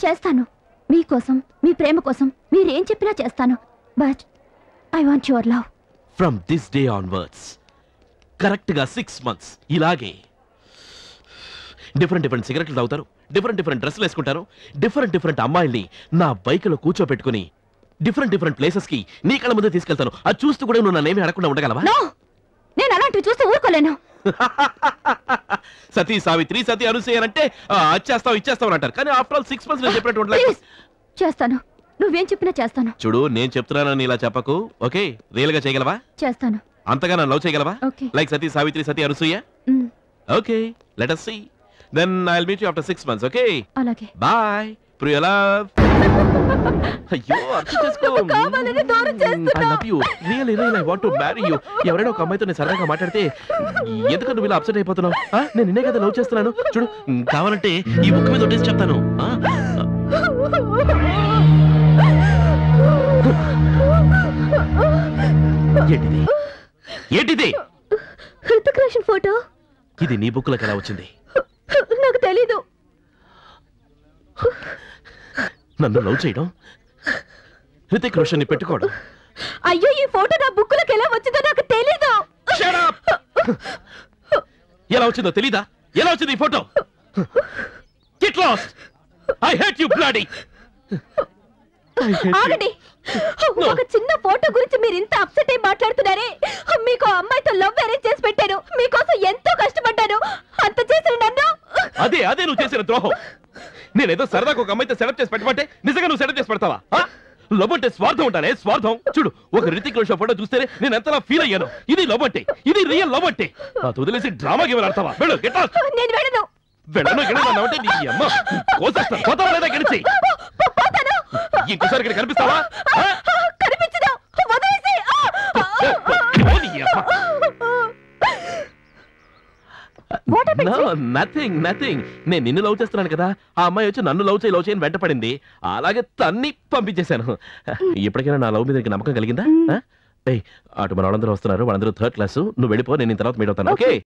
చేస్తాను మీకోసం మీ ప్రేమ కోసం మీరేం చెప్పినా చేస్తాను but I want your love from this day onwards correct గా సిక్స్ మంత్స్ ఇలాగే డిఫరెంట్ డిఫరెంట్ సిగరెట్లు తాగుతారు డిఫరెంట్ డిఫరెంట్ డ్రెస్సులు వేసుకుంటారు డిఫరెంట్ డిఫరెంట్ అమ్మాయిల్ని నా బైక్లో కూర్చోపెట్టుకుని డిఫరెంట్ డిఫరెంట్ ప్లేసెస్ కి నీ కళ్ళ ముందే తీసుకెళ్తాను అది చూస్తూ కూడా నువ్వు నన్నేమి అడగకుండా ఉండగలవా నో నేను అలాంటివి చూస్తే ఊరుకోలేను సతీ సావిత్రి సతీ అనుసూయ అంటే ఆ, అచ్చేస్తావు ఇచ్చేస్తావు అని అంటారు కానీ ఆఫ్టర్ ఆల్ సిక్స్ మంత్స్ నేను చెప్పినట్టు ఉండలేదు. ప్లీజ్ చేస్తాను నువ్వేం చెప్పినా చేస్తాను చూడు నేను చెప్తున్నానని ఇలా చెప్పకు ఓకే రియల్ గా చేయగలవా చేస్తాను అంతగా నన్ను లవ్ చేయగలవా okay like Sati Savitri Sati Anasuya hmm, okay let us see then I will meet you after six months okay అలాగే బాయ్ ప్రియ లవ్ అయ్యో అర్థం చేసుకో కావాలని దూరం ఐ చేస్తున్నావు. Love you really really I want to marry you ఎవరైనా ఒక అమ్మాయితో నేను సరదాగా మాట్లాడితే ఎందుకు నువ్వు ఇలా అప్సెట్ అయిపోతున్నావు ఆ? నేను నిన్నే కదా లవ్ చేస్తున్నాను చూడు మ్, కావాలంటే ఈ బుక్ మీద ఒట్టేసి చెప్తాను ఆ? ఏంటిది ఏంటిది హృతిక్ రోషన్ ఫోటో ఇది నీ బుక్లోకి ఎలా వచ్చింది నాకు తెలీదు నన్ను లవ్ చేయడం హృతిక్ రోషన్ ని పెట్టుకోవడం అయ్యో ఈ ఫోటో నా బుక్కులకు ఎలా వచ్చిందో నాకు తెలీదు Shut up! ఎలా వచ్చిందో తెలీదా ఎలా వచ్చింది ఈ photo get lost I hate you bloody ఆగండి ఒక చిన్న ఫోటో గురించి మీరు ఇంత అప్సెట్ అయి మాట్లాడుతున్నారే మీకు ఆ అమ్మాయితో లవ్ అరేంజ్ చేసి పెట్టాను మీకోసం ఎంతో కష్టపడ్డాను అంత చేసిన నన్ను అదే అదే నువ్వు చేసిన ద్రోహం నేనేదో సరదాగా ఒక అమ్మాయితో సెటప్ చేసి పెట్టమంటే నిజంగా నువ్వు సెటప్ చేసి పెడతావా ఆ? లవ్ అంటే స్వార్థం ఉంటానే స్వార్థం చూడు ఒక రితిక్ రోషన్ ఫోటో చూస్తేనే నేను ఎంతలా ఫీల్ అయ్యాను ఇది లవ్ అంటే ఇది రియల్ లవ్ అంటే అది వదిలేసి డ్రామా గేమ్ ఆడతావా వెళ్ళు గెట్ లాస్ట్ నేను వెళ్ళను వెళ్ళను గెడను అంటే నీ అమ్మ కోసేస్తా పోతావా లేదా గెలిచి పోతాను ఇంకోసారి ఇక్కడ కనిపిస్తావా ఆ? కనిపించదు వదిలేసి ఓ, నీ అమ్మ. What happened, No, nothing, nothing. నేను నిన్ను లవ్ చేస్తున్నాను కదా ఆ అమ్మాయి వచ్చి నన్ను లవ్ చేయి లవ్ చేయని వెంట పడింది అలాగే తన్ని పంపించేశాను ఇప్పటికైనా నా లవ్ మీద నీకు నమ్మకం కలిగిందా ఆ? ఏయ్, అటు మన వాళ్ళందరూ వస్తున్నారు వాళ్ళందరూ థర్డ్ క్లాస్ నువ్వు వెళ్ళిపో నేను ఈ తర్వాత మీట్ అవుతాను ఓకే